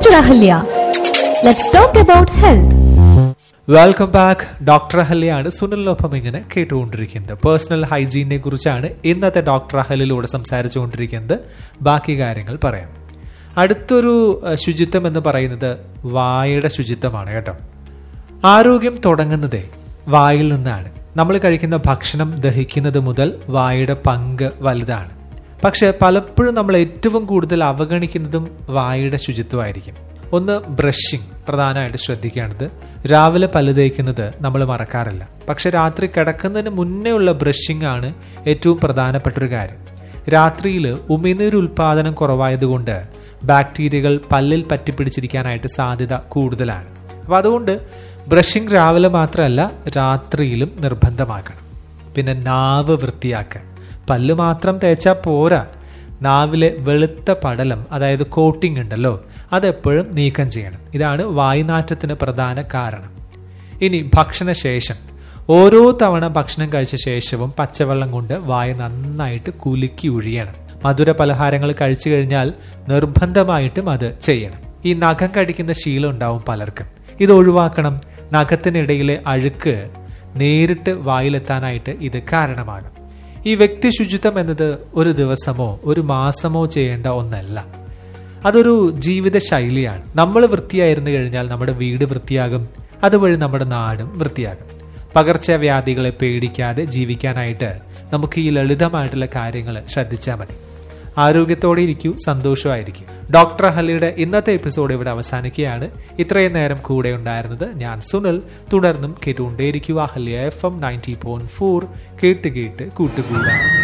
Dr. Ahalya. Let's talk about health. Welcome back doctor അഹല്യാണ് സുനിലിനൊപ്പം ഇങ്ങനെ കേട്ടുകൊണ്ടിരിക്കുന്നത് പേഴ്സണൽ ഹൈജീനെ കുറിച്ചാണ് ഇന്നത്തെ ഡോക്ടർ അഹലിലൂടെ സംസാരിച്ചുകൊണ്ടിരിക്കുന്നത് ബാക്കി കാര്യങ്ങൾ പറയാം അടുത്തൊരു അഹ്, ശുചിത്വം എന്ന് പറയുന്നത് വായയുടെ ശുചിത്വമാണ് കേട്ടോ ആരോഗ്യം തുടങ്ങുന്നതേ വായിൽ നിന്നാണ് നമ്മൾ കഴിക്കുന്ന ഭക്ഷണം ദഹിക്കുന്നത് മുതൽ വായുടെ പങ്ക് വലുതാണ് പക്ഷെ പലപ്പോഴും നമ്മൾ ഏറ്റവും കൂടുതൽ അവഗണിക്കുന്നതും വായുടെ ശുചിത്വമായിരിക്കും ഒന്ന് ബ്രഷിംഗ് പ്രധാനമായിട്ട് ശ്രദ്ധിക്കേണ്ടത് രാവിലെ പല്ല് തേക്കുന്നത് നമ്മൾ മറക്കാറില്ല പക്ഷെ രാത്രി കിടക്കുന്നതിന് മുന്നേ ഉള്ള ബ്രഷിംഗ് ആണ് ഏറ്റവും പ്രധാനപ്പെട്ട ഒരു കാര്യം രാത്രിയിൽ ഉമിനീർ ഉൽപാദനം കുറവായതുകൊണ്ട് ബാക്ടീരിയകൾ പല്ലിൽ പറ്റിപ്പിടിച്ചിരിക്കാനായിട്ട് സാധ്യത കൂടുതലാണ് അപ്പോൾ അതുകൊണ്ട് ബ്രഷിംഗ് രാവിലെ മാത്രമല്ല രാത്രിയിലും നിർബന്ധമാക്കണം പിന്നെ നാവ് വൃത്തിയാക്കാൻ പല്ല് മാത്രം തേച്ചാൽ പോരാ നാവിലെ വെളുത്ത പടലം അതായത് കോട്ടിംഗ് ഉണ്ടല്ലോ അതെപ്പോഴും നീക്കം ചെയ്യണം ഇതാണ് വായുനാറ്റത്തിന് പ്രധാന കാരണം ഇനി ഭക്ഷണശേഷം ഓരോ തവണ ഭക്ഷണം കഴിച്ച ശേഷവും പച്ചവെള്ളം കൊണ്ട് വായ നന്നായിട്ട് കുലുക്കി ഒഴിയണം മധുര പലഹാരങ്ങൾ കഴിച്ചു കഴിഞ്ഞാൽ നിർബന്ധമായിട്ടും അത് ചെയ്യണം ഈ നഖം കടിക്കുന്ന ശീലം ഉണ്ടാവും പലർക്കും ഇത് ഒഴിവാക്കണം നഖത്തിനിടയിലെ അഴുക്ക് നേരിട്ട് വായിലെത്താനായിട്ട് ഇത് കാരണമാകും ഈ വ്യക്തി ശുചിത്വം എന്നത് ഒരു ദിവസമോ ഒരു മാസമോ ചെയ്യേണ്ട ഒന്നല്ല അതൊരു ജീവിത ശൈലിയാണ് നമ്മൾ വൃത്തിയായിരുന്നു കഴിഞ്ഞാൽ നമ്മുടെ വീട് വൃത്തിയാകും അതുവഴി നമ്മുടെ നാടും വൃത്തിയാകും പകർച്ചവ്യാധികളെ പേടിക്കാതെ ജീവിക്കാനായിട്ട് നമുക്ക് ഈ ലളിതമായിട്ടുള്ള കാര്യങ്ങൾ ശ്രദ്ധിച്ചാൽ മതി ആരോഗ്യത്തോടെ ഇരിക്കൂ സന്തോഷമായിരിക്കും ഡോക്ടർ അഹലിയുടെ ഇന്നത്തെ എപ്പിസോഡ് ഇവിടെ അവസാനിക്കുകയാണ് ഇത്രയും നേരം കൂടെ ഉണ്ടായിരുന്നത് ഞാൻ സുനിൽ തുടർന്നും കേട്ടുകൊണ്ടേയിരിക്കുക Ahalya F M ninety point four കേട്ട് കേട്ട് കൂട്ടുകൂടാണ്